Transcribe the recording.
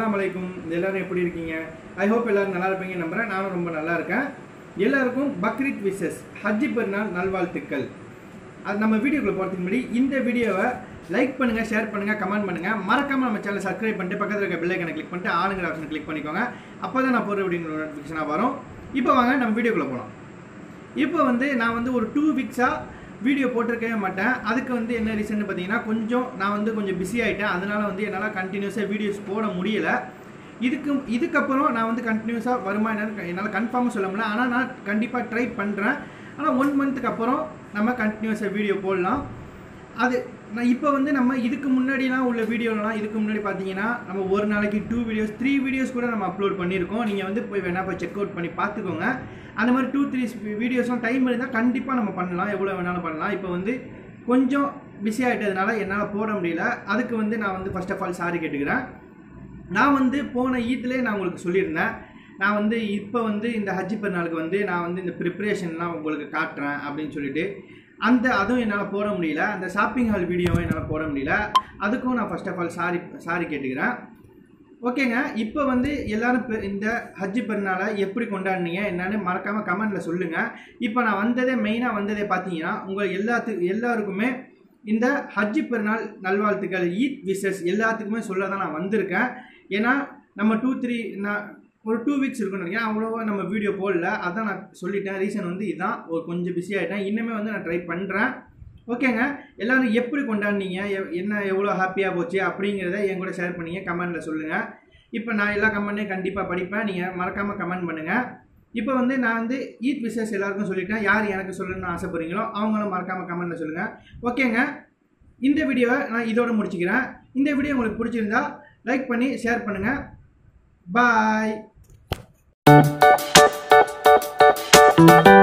அஸ்ஸலாமு அலைக்கும் எல்லாரும் எப்படி இருக்கீங்க ஐ ஹோப் எல்லாரும் நல்லா இருப்பீங்க நம்புறேன் நானும் ரொம்ப நல்லா இருக்கேன் எல்லாருக்கும் பக்ரீத் விசஸ் ஹஜ்ஜி பெருநாள் நல்வாழ்த்துக்கள் அது நம்ம வீடியோக்குள்ள போகிறதுக்கு முன்னாடி இந்த வீடியோவை லைக் பண்ணுங்க ஷேர் பண்ணுங்க கமெண்ட் பண்ணுங்க மறக்காம நம்ம சேனலை சப்ஸ்கிரைப் பண்ணிட்டு பக்கத்தில் இருக்க பெல் ஐக்கனை கிளிக் பண்ணிட்டு ஆளுங்கிற ஆப்ஷன் கிளிக் பண்ணிக்கோங்க அப்போ தான் நான் போகிற வீடியோ நோட்டிஃபிகேஷனாக வரும் இப்போ வாங்க நம்ம வீடியோக்குள்ளே போகலாம் இப்போ வந்து நான் வந்து ஒரு டூ வீக்ஸாக வீடியோ போட்டிருக்கவே மாட்டேன் அதுக்கு வந்து என்ன ரீசன் பார்த்தீங்கன்னா கொஞ்சம் நான் வந்து கொஞ்சம் பிஸி ஆகிட்டேன் அதனால வந்து என்னால் கண்டினியூஸாக வீடியோஸ் போட முடியல இதுக்கு இதுக்கப்புறம் நான் வந்து கண்டினியூஸாக வருமா என்னன்னு என்னால் கன்ஃபார்மாக சொல்ல முடியல ஆனால் நான் கண்டிப்பாக ட்ரை பண்ணுறேன் ஆனால் ஒன் மந்த்துக்கு அப்புறம் நம்ம கண்டினியூஸாக வீடியோ போடலாம் அது நான் இப்போ வந்து நம்ம இதுக்கு முன்னாடிலாம் உள்ள வீடியோலாம் இதுக்கு முன்னாடி பார்த்தீங்கன்னா நம்ம ஒரு நாளைக்கு டூ வீடியோஸ் த்ரீ வீடியோஸ் கூட நம்ம அப்லோட் பண்ணியிருக்கோம் நீங்கள் வந்து போய் வேணா போய் செக் அவுட் பண்ணி பார்த்துக்கோங்க அந்த மாதிரி டூ த்ரீ வீடியோஸ்லாம் டைம் இருந்தால் கண்டிப்பாக நம்ம பண்ணலாம் எவ்வளோ வேணாலும் பண்ணலாம் இப்போ வந்து கொஞ்சம் பிஸி ஆகிட்டதுனால என்னால் போட முடியல அதுக்கு வந்து நான் வந்து ஃபர்ஸ்ட் ஆஃப் ஆல் சாரி கேட்டுக்கிறேன் நான் வந்து போன ஈத்துலேயே நான் உங்களுக்கு சொல்லியிருந்தேன் நான் வந்து இப்போ வந்து இந்த ஹஜ்ஜி பெருநாளுக்கு வந்து நான் வந்து இந்த ப்ரிப்ரேஷன்லாம் உங்களுக்கு காட்டுறேன் அப்படின்னு சொல்லிட்டு அந்த அதுவும் என்னால் போட முடியல அந்த ஷாப்பிங் ஹால் வீடியோவும் என்னால் போட முடியல அதுக்கும் நான் first of all sorry sorry கேட்டுக்கிறேன் ஓகேங்க இப்போ வந்து எல்லாரும் பெ- இந்த ஹஜ்ஜி பெருநாளை எப்படி கொண்டாடினீங்க என்னன்னு மறக்காமல் கமெண்ட்டில் சொல்லுங்கள் இப்போ நான் வந்ததே மெயினாக வந்ததே பார்த்தீங்கன்னா உங்கள் எல்லாத்து எல்லாருக்குமே இந்த ஹஜ்ஜி பெருநாள் நல்வாழ்த்துக்கள் ஈத் விசஸ் எல்லாத்துக்குமே சொல்ல தான் நான் வந்திருக்கேன் ஏன்னா நம்ம டூ த்ரீ நான் ஒரு டூ வீக்ஸ் இருக்குன்னு நினைக்கிறேன் அவ்வளோவா நம்ம வீடியோ போடல அதான் நான் சொல்லிட்டேன் ரீசன் வந்து இதான் ஒரு கொஞ்சம் பிஸி ஆகிட்டேன் இன்னுமே வந்து நான் ட்ரை பண்ணுறேன் ஓகேங்க எல்லாரும் எப்படி கொண்டாடினீங்க எவ்- என்ன எவ்வளோ ஹாப்பியாக போச்சு அப்படிங்கிறத என் கூட ஷேர் பண்ணீங்க கமெண்ட்டில் சொல்லுங்கள் இப்போ நான் எல்லா கமெண்ட்டையும் கண்டிப்பாக படிப்பேன் நீங்கள் மறக்காமல் கமெண்ட் பண்ணுங்கள் இப்போ வந்து நான் வந்து ஈத் விசேஷ் எல்லாருக்கும் சொல்லிட்டேன் யார் எனக்கு சொல்லணும்னு ஆசைப்படுறீங்களோ அவங்களும் மறக்காமல் கமெண்ட்டில் சொல்லுங்கள் ஓகேங்க இந்த வீடியோவை நான் இதோட முடிச்சுக்கிறேன் இந்த வீடியோ உங்களுக்கு பிடிச்சிருந்தா லைக் பண்ணி ஷேர் பண்ணுங்கள் பாய்